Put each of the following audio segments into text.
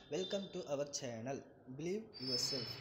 welcome to our channel believe yourself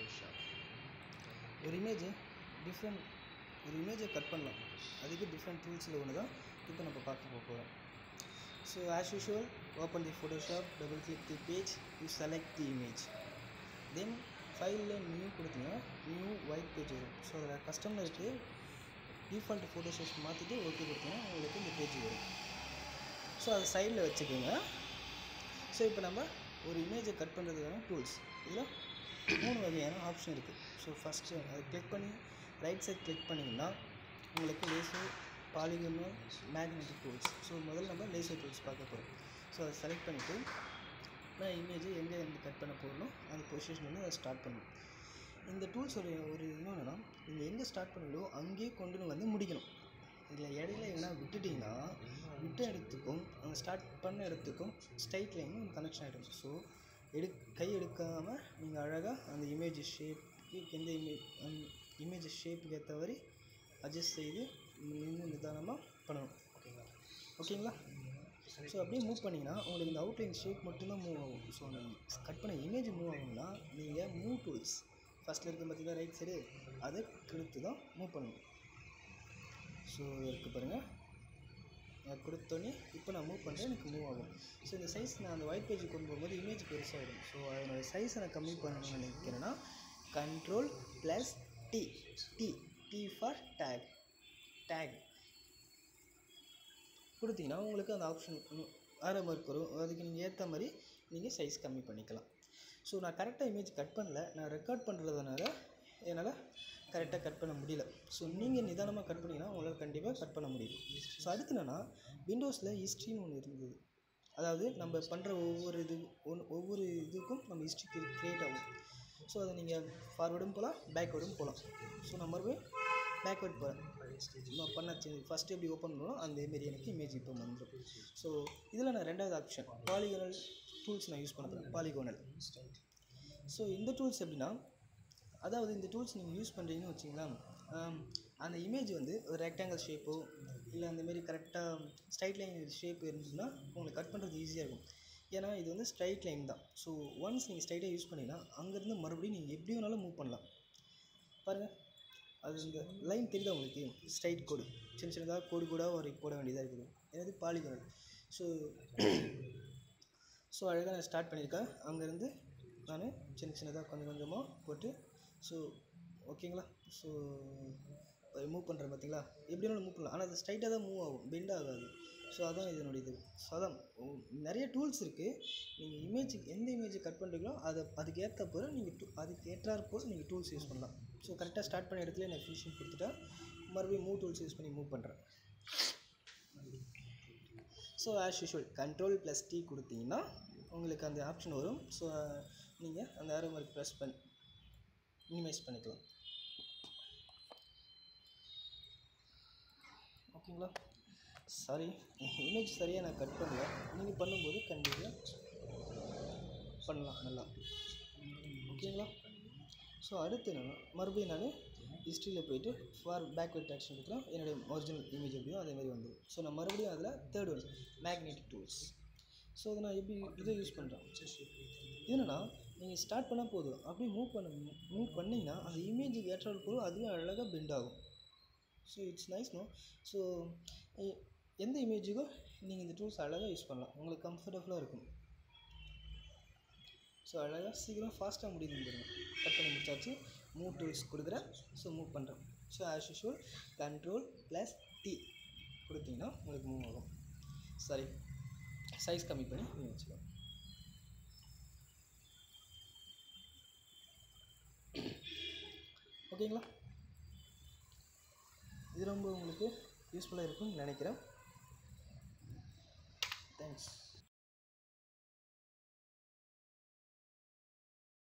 ஒரு image different ஒரு இமேஜை கட் பண்ணலாம் அதுக்கு டிஃப்ரெண்ட் டூல்ஸில் ஒன்று தான் இப்போ நம்ம பார்க்க போகிறோம் so as usual open the Photoshop double click the page you select the image then ஃபைலில் நியூ கொடுத்தீங்கன்னா நியூ ஒயிட் பேஜ் வரும் ஸோ அதில் கஸ்டமருக்கு டிஃபால்ட் ஃபோட்டோஷாப் மாற்றிட்டு ஓகே கொடுத்தீங்கன்னா உங்களுக்கு இந்த பேஜ் வரும் ஸோ அதை சைடில் வச்சுக்கோங்க ஸோ இப்போ நம்ம ஒரு இமேஜை கட் பண்ணுறதுக்கான டூல்ஸ் இதில் மூணு வகையான ஆப்ஷன் இருக்குது ஸோ ஃபஸ்ட்டு அதை கிளிக் பண்ணி ரைட் சைட் கிளிக் பண்ணிங்கன்னா உங்களுக்கு laser polygonal magnetic tools so முதல்ல நம்ம லேசர் டூல்ஸ் பார்க்க போகிறோம் ஸோ அதை செலக்ட் பண்ணிவிட்டு நான் இமேஜை எங்கே இருந்து கட் பண்ண போகணும் அந்த பொசிஷன் வந்து அதை ஸ்டார்ட் பண்ணணும் இந்த டூல்ஸ் ஒரு ஒரு இன்னொன்றுனா நீங்கள் எங்கே ஸ்டார்ட் பண்ணீங்களோ அங்கேயே கொண்டு வந்து முடிக்கணும் இதில் இடையில எங்கன்னா விட்டுட்டிங்கன்னா விட்ட இடத்துக்கும் அந்த ஸ்டார்ட் பண்ண இடத்துக்கும் ஸ்ட்ரைட் லைனும் கனெக்ஷன் ஆகிடும் ஸோ எடு கை எடுக்காமல் நீங்கள் அழகாக அந்த இமேஜ் ஷேப்புக்கு எந்த இமேஜ் இமேஜ் ஷேப்புக்கு ஏற்ற மாதிரி அட்ஜஸ்ட் செய்து நின்று நிதானமாக பண்ணணும் ஓகேங்களா ஓகேங்களா ஸோ அப்படியே மூவ் பண்ணிங்கன்னா உங்களுக்கு இந்த அவுட்லைன் ஷேப் மட்டும்தான் மூவ் ஆகும் ஸோ நீங்கள் கட் பண்ண இமேஜ் மூவ் ஆகும்னா நீங்கள் மூவ் டூல்ஸ் ஃபஸ்ட்டில் இருக்க பார்த்தீங்கன்னா ரைட் சைடு அதை கொடுத்து தான் மூவ் பண்ணணும் ஸோ இருக்குது பாருங்கள் நான் கொடுத்தோன்னே இப்போ நான் மூவ் பண்ணுறேன் எனக்கு மூவ் ஆகும் ஸோ இந்த சைஸ் நான் அந்த ஒயிட் பேஜ் கொண்டு போகும்போது இமேஜ் பெருசாகிடும் ஸோ அதனோட சைஸை நான் கம்மி பண்ணணும்னு நினைக்கிறேன்னா control plus D D D for tag tag கொடுத்தீங்கன்னா உங்களுக்கு அந்த ஆப்ஷன் ஆரோ மார்க் வரும் அதுக்கு நீங்கள் ஏற்ற மாதிரி நீங்கள் சைஸ் கம்மி பண்ணிக்கலாம் ஸோ நான் கரெக்டாக இமேஜ் கட் பண்ணல நான் ரெக்கார்ட் பண்ணுறதுனால என்னால் கரெக்டாக கட் பண்ண முடியல ஸோ நீங்கள் நிதானமாக கட் பண்ணிங்கன்னா உங்களால் கண்டிப்பாக கட் பண்ண முடியும் ஸோ அடுத்து என்னென்னா விண்டோஸில் ஹிஸ்ட்ரின்னு ஒன்று இருந்தது அதாவது நம்ம பண்ணுற ஒவ்வொரு இது ஒன் ஒவ்வொரு இதுக்கும் நம்ம ஹிஸ்ட்ரி க்ரியேட் ஆகும் ஸோ அதை நீங்கள் ஃபார்வேர்டும் போகலாம் பேக்வேர்டும் போகலாம் ஸோ நான் மறுபடியும் பேக்வேர்ட் போகிறேன் நான் பண்ண ஃபஸ்ட்டு எப்படி ஓப்பன் பண்ணணும் அந்த மாரி எனக்கு இமேஜ் இப்போ வந்துடும் ஸோ இதில் நான் ரெண்டாவது ஆப்ஷன் பாலிகோனல் டூல்ஸ் நான் யூஸ் பண்ண போகிறேன் பாலிகோனல் ஸோ இந்த டூல்ஸ் எப்படின்னா அதாவது இந்த டூல்ஸ் நீங்கள் யூஸ் பண்ணுறீங்கன்னு வச்சிங்களேன் அந்த இமேஜ் வந்து ஒரு ரெக்டாங்கிள் ஷேப்போ இல்லை அந்தமாரி கரெக்டாக ஸ்ட்ரைட் லைன் ஷேப் இருந்துச்சுன்னா உங்களுக்கு கட் பண்ணுறது ஈஸியாக இருக்கும் ஏன்னா இது வந்து ஸ்ட்ரைட் லைன் தான் ஸோ ஒன்ஸ் நீங்கள் ஸ்ட்ரைட்டாக யூஸ் பண்ணிங்கன்னா அங்கேருந்து மறுபடியும் நீங்கள் எப்படி வேணாலும் மூவ் பண்ணலாம் பாருங்கள் அது இந்த லைன் தெரியுதா உங்களுக்கு ஸ்ட்ரைட் கோடு சின்ன சின்னதாக கோடு கூட ஒரு போட வேண்டியதாக இருக்குது எனது பாலிகோனல் ஸோ ஸோ அழகாக நான் ஸ்டார்ட் பண்ணியிருக்கேன் அங்கேருந்து நான் சின்ன சின்னதாக கொஞ்சம் கொஞ்சமாக போட்டு ஸோ ஓகேங்களா ஸோ மூவ் பண்ணுறேன் பார்த்தீங்களா எப்படி வேணாலும் மூவ் பண்ணலாம் ஆனால் அது ஸ்ட்ரைட்டாக தான் மூவ் ஆகும் பெண்ட் ஆகாது ஸோ அதான் இதனுடைய இது ஸோ அதான் நிறைய டூல்ஸ் இருக்குது நீங்கள் இமேஜ் எந்த இமேஜை கட் பண்ணுறீங்களோ அதை அதுக்கு ஏற்ற போல் நீங்கள் டூ அதுக்கு ஏற்றாற் போல் நீங்கள் டூல்ஸ் யூஸ் பண்ணலாம் ஸோ கரெக்டாக ஸ்டார்ட் பண்ண இடத்துல நான் ஃபினிஷிங் கொடுத்துட்டா மறுபடியும் மூவ் டூல்ஸ் யூஸ் பண்ணி மூவ் பண்ணுறேன் so as usual control plus D கொடுத்தீங்கன்னா உங்களுக்கு அந்த ஆப்ஷன் வரும் ஸோ நீங்கள் அந்த ஆரோ மாதிரி ப்ரெஸ் பண்ணி மினிமைஸ் பண்ணிக்கலாம் ஓகேங்களா சாரி இமேஜ் சரியாக நான் கட் பண்ணல நீங்கள் பண்ணும்போது கண்டிப்பாக பண்ணலாம் நல்லா ஓகேங்களா ஸோ அடுத்து என்னென்னா மறுபடியும் நான் ஹிஸ்ட்ரியில் போயிட்டு ஃபார் பேக்வர்ட் ஆக்ஷன் கொடுக்கலாம் என்னுடைய ஒரிஜினல் இமேஜ் எப்படியோ அதே மாதிரி வந்துடும் ஸோ நான் மறுபடியும் அதில் third one magnetic tools so அதை நான் எப்படி இதை யூஸ் பண்ணுறேன் என்னென்னா நீங்கள் ஸ்டார்ட் பண்ணால் போதும் அப்படியே மூவ் பண்ண மூவ் பண்ணிங்கன்னா அந்த இமேஜுக்கு ஏற்றால் போதும் அதுவே அழகாக பெண்ட் ஆகும் so it's nice no so எந்த இமேஜுக்கோ நீங்கள் இந்த டூல்ஸ் அழகாக யூஸ் பண்ணலாம் உங்களுக்கு கம்ஃபர்டபுளாக இருக்கும் ஸோ அழகாக சீக்கிரம் ஃபாஸ்ட்டாக முடியுது பாருங்க கட் பண்ணி முடிச்சாச்சு மூவ் டூல்ஸ் கொடுக்குறேன் ஸோ மூவ் பண்ணுறேன் so as usual control plus D கொடுத்தீங்கன்னா உங்களுக்கு மூவ் ஆகும் சரி சைஸ் கம்மி பண்ணி நீங்கள் வச்சுக்கலாம் ஓகேங்களா இது ரொம்ப உங்களுக்கு யூஸ்ஃபுல்லாக இருக்கும்னு நினைக்கிறேன் தேங்க்ஸ்